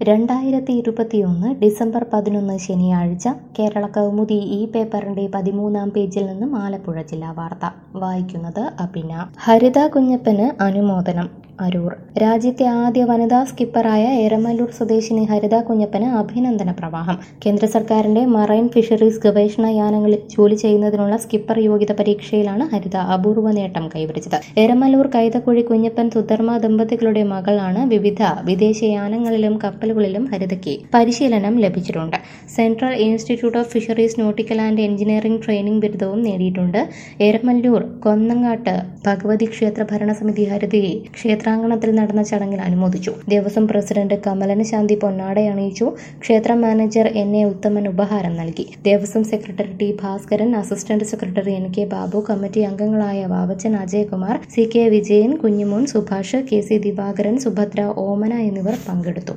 രണ്ടായിരത്തി ഇരുപത്തിയൊന്ന് ഡിസംബർ പതിനൊന്ന് ശനിയാഴ്ച കേരള കൗമുദി ഈ പേപ്പറിന്റെ പതിമൂന്നാം പേജിൽ നിന്നും ആലപ്പുഴ ജില്ലാ വാർത്ത വായിക്കുന്നത് അഭിന ഹരിത കുഞ്ഞപ്പന് അനുമോദനം അരൂർ രാജ്യത്തെ ആദ്യ വനിതാ സ്കിപ്പറായ എരമല്ലൂർ സ്വദേശിനി ഹരിത കുഞ്ഞപ്പന് അഭിനന്ദന പ്രവാഹം കേന്ദ്ര സർക്കാരിന്റെ മറൈൻ ഫിഷറീസ് ഗവേഷണ യാനങ്ങളിൽ ജോലി ചെയ്യുന്നതിനുള്ള സ്കിപ്പർ യോഗ്യത പരീക്ഷയിലാണ് ഹരിത അപൂർവ നേട്ടം കൈവരിച്ചത് എരമല്ലൂർ കൈതക്കുഴി കുഞ്ഞപ്പൻ സുധർമ്മ ദമ്പതികളുടെ മകളാണ് വിവിധ വിദേശയാനങ്ങളിലും കപ്പലുകളിലും ഹരിതയ്ക്ക് പരിശീലനം ലഭിച്ചിട്ടുണ്ട് central institute of fisheries nautical and engineering training ബിരുദവും നേടിയിട്ടുണ്ട് എരമല്ലൂർ കൊന്നങ്ങാട്ട് ഭഗവതി ക്ഷേത്ര ഭരണസമിതി ഹരിതയെ ക്ഷേത്രാങ്കണത്തിൽ നടന്ന ചടങ്ങിൽ അനുമോദിച്ചു ദേവസ്വം പ്രസിഡന്റ് കമലന് ശാന്തി പൊന്നാട അണിയിച്ചു ക്ഷേത്ര മാനേജർ എൻ എ ഉത്തമൻ ഉപഹാരം നൽകി Devaswom secretary T Bhaskaran assistant secretary N K Babu committee അംഗങ്ങളായ Vavachan Ajayakumar C K Vijayan Kunjimon Subhash K C Divakaran Subhadra Omana എന്നിവർ പങ്കെടുത്തു